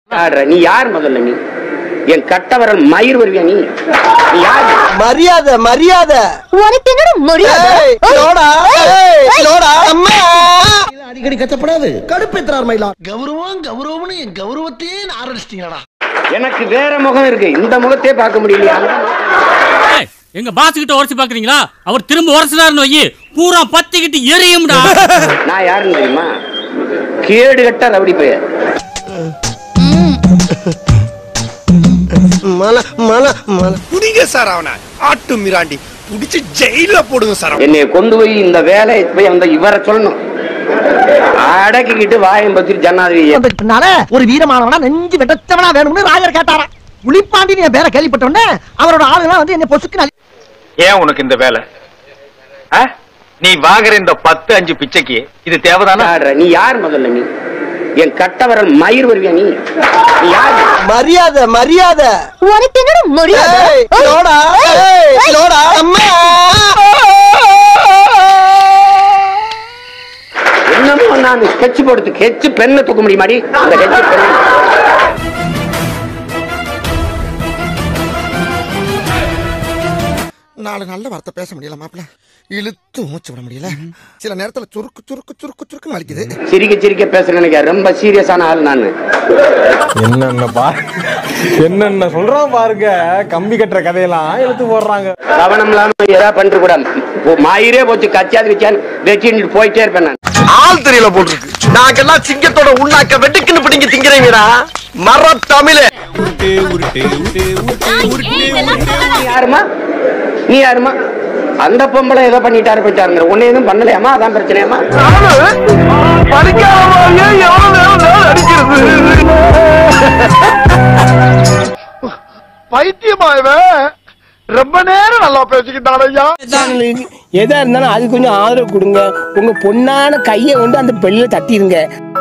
ஆடுற நீ யார் முதல்ல நீ என் கட்டவரல் மயிர் வருவியா நீ நீ யார் மரியாதை மரியாதை உனக்கு என்னடா மரியாதை ஏய், லோடா, ஏய், லோடா, அம்மா. அடிக்கடி கத்தப்படாது கடுப்பேத்துறார் மயிலா கௌரவம் கௌரவம்னு என் கௌரவத்தையே ஆரம்பிச்சிட்டீங்களா எனக்கு வேற முகம் இருக்கு இந்த முகத்தையே பார்க்க முடியலையா ஏய், எங்க பாஸ் கிட்ட உரைச்சு பாக்குறீங்களா அவர் திரும்ப உரைச்சினாருன்னு வையி பூரா பத்திக்கிட்டு எரியும்டா நான் யாருன்னு தெரியுமா கேடு கட்ட ரவுடி பையன் மல மல மல புடிங்க சார் அவனை ஆட்டு மிராண்டி புடிச்சு ஜெயில போடுங்க சார் என்னைய கொண்டு போய் இந்த வேலையை போய் அந்த இவரை சொல்லணும் அடக்கிக்கிட்டு வாயம் பத்தி ஜனாதிபதி அதுக்கு பின்னால ஒரு வீரமானவனா நெஞ்சு வெட்டச்சவனா வேணும்னு ராஜர் கேட்டாராம் புலிப்பாண்டி என் பேரை கேள்விப்பட்ட உடனே அவரோட ஆளுங்களாம் வந்து என்ன பொசுக்கு நல்ல ஏன் உனக்கு இந்த வேலை ஆ? நீ வாங்குற இந்த பத்து அஞ்சு பிச்சைக்கு இது தேவைதானா ஆடுற நீ யார் முதல்ல நீ என் கட்டவரல் மயிர் வருவியா நீ நீ யார் மரியாதை மரியாதை உனக்கு என்னடா மரியாதை ஏய், லோடா, ஏய், லோடா, அம்மா. என்னமோ நான் ஸ்கெட்ச் போடுறது கெச்சு பெண்ணை தூக்க முடியுமாடி அந்த கெச்சு பெண்ணு நாலு நல்ல வார்த்தை பேச முடியல மாப்பிள இழுத்து மூச்சு விட முடியல சில நேரத்துல சுருக்கு சுருக்கு சுருக்கு சுருக்கு வலிக்குது சிரிக்க சிரிக்க பேச நினைக்க ரொம்ப சீரியஸான ஆள் நான் என்னென்ன பா என்னென்ன சொல்றான் பாருங்க கம்பி கட்டுற கதையெல்லாம் எடுத்து போடுறாங்க கவனம் இல்லாம ஏதாவது பண்ணிட்டு கூட மயிரே போச்சு கச்சாது வச்சான்னு வச்சுட்டு போயிட்டே இருப்பேன் நான் ஆள் தெரியல போட்டிருக்கு நாங்கெல்லாம் சிங்கத்தோட உண்ணாக்க வெட்டுக்குன்னு பிடிங்க திங்கிறீங்கடா மர தமிழே நீ யாருமா நீ யாருமா அந்த பொம்பளை ஏதோ பண்ணிட்டாரு போயிட்டாருங்க உன்னை எதுவும் பண்ணலையாமா அதான் பிரச்சனையாமா பைத்தியமா இவன் ரொம்ப நேரம் நல்லா பேசிக்கிட்டான் ஐயா எதா இருந்தாலும் அது கொஞ்சம் ஆதரவு கொடுங்க உங்க பொண்ணான கையை கொண்டு அந்த பெண்ணில தட்டிடுங்க